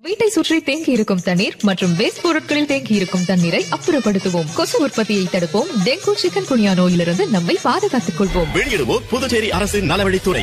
வீட்டை சுற்றி தேங்கி இருக்கும் தண்ணீர் மற்றும் வேஸ்ட் பொருட்களில் தேங்கி இருக்கும் தண்ணீரை அப்புறப்படுத்துவோம் கொசு உற்பத்தியை தடுப்போம் டெங்கு சிக்கன் குனியா நோயிலிருந்து நம்மை பாதுகாத்துக் கொள்வோம் வெளியிடுவோர் புதுச்சேரி அரசு நலவழித்துறை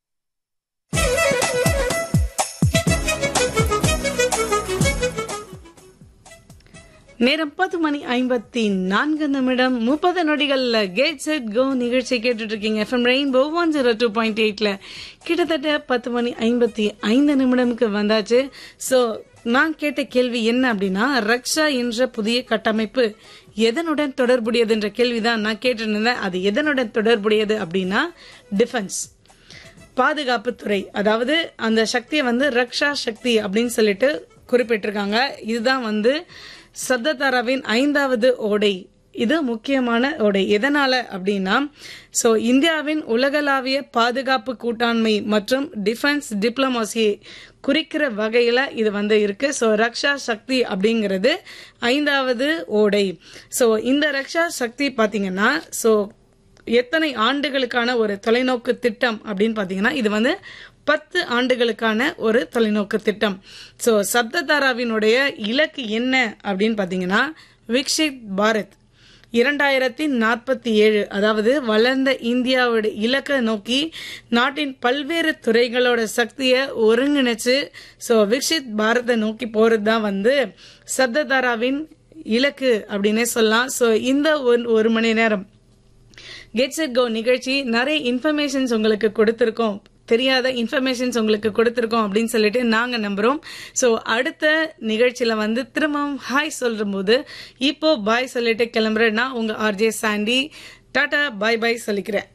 நேரம் பத்து மணி ஐம்பத்தி நான்கு நிமிடம் முப்பது நொடிகள்ல கேட் செட் கோ நிகழ்ச்சி கேட்டுட்டு இருக்கீங்க FM rainbow one zero two point எயிட்ல கிட்டத்தட்ட பத்து மணி ஐம்பத்தி ஐந்து நிமிடம்க்கு வந்தாச்சு ஸோ நான் கேட்ட கேள்வி என்ன அப்படின்னா ரக்ஷா என்ற புதிய கட்டமைப்பு எதனுடன் தொடர்புடையது என்ற கேள்விதான் நான் கேட்டிருந்தேன் அது எதனுடன் தொடர்புடையது அப்படின்னா டிஃபென்ஸ் பாதுகாப்புத்துறை அதாவது அந்த சக்தியை வந்து ரக்ஷா சக்தி அப்படின்னு சொல்லிட்டு குறிப்பிட்டிருக்காங்க இதுதான் வந்து சப்ததாராவின் ஐந்தாவது ஓடை இது முக்கியமான ஓடை எதனால அப்படின்னா ஸோ இந்தியாவின் உலகளாவிய பாதுகாப்பு கூட்டாண்மை மற்றும் டிஃபென்ஸ் டிப்ளமசியை குறிக்கிற வகையில இது வந்து இருக்கு ஸோ ரக்ஷா சக்தி அப்படிங்கிறது ஐந்தாவது ஓடை ஸோ இந்த ரக்ஷா சக்தி பாத்தீங்கன்னா ஸோ எத்தனை ஆண்டுகளுக்கான ஒரு தொலைநோக்கு திட்டம் அப்படின்னு பாத்தீங்கன்னா இது வந்து பத்து ஆண்டுகளுக்கான ஒரு தொலைநோக்கு திட்டம் ஸோ சப்ததாராவினுடைய இலக்கு என்ன அப்படின்னு பாத்தீங்கன்னா விக்ஷித் பாரத் இரண்டாயிரத்தி நாற்பத்தி ஏழு அதாவது வளர்ந்த இந்தியாவோட இலக்கை நோக்கி நாட்டின் பல்வேறு துறைகளோட சக்தியை ஒருங்கிணைச்சு ஸோ விக்ஷித் பாரத்தை நோக்கி போறது தான் வந்து சப்ததாராவின் இலக்கு அப்படின்னே சொல்லலாம் ஸோ இந்த ஒரு- ஒரு மணி நேரம் கெட் செட் கோ நிகழ்ச்சி நிறைய இன்ஃபர்மேஷன்ஸ் உங்களுக்கு கொடுத்துருக்கோம் தெரியாத இன்ஃபர்மேஷன்ஸ் உங்களுக்கு கொடுத்துருக்கோம் அப்படின்னு சொல்லிட்டு நாங்க நம்புறோம் ஸோ அடுத்த நிகழ்ச்சியில வந்து திரும்பவும் ஹாய் சொல்ற போது இப்போ பாய் சொல்லிட்டு கிளம்புறேன் நான் உங்க RJ Sandy tata bye bye சொல்லிக்கிறேன்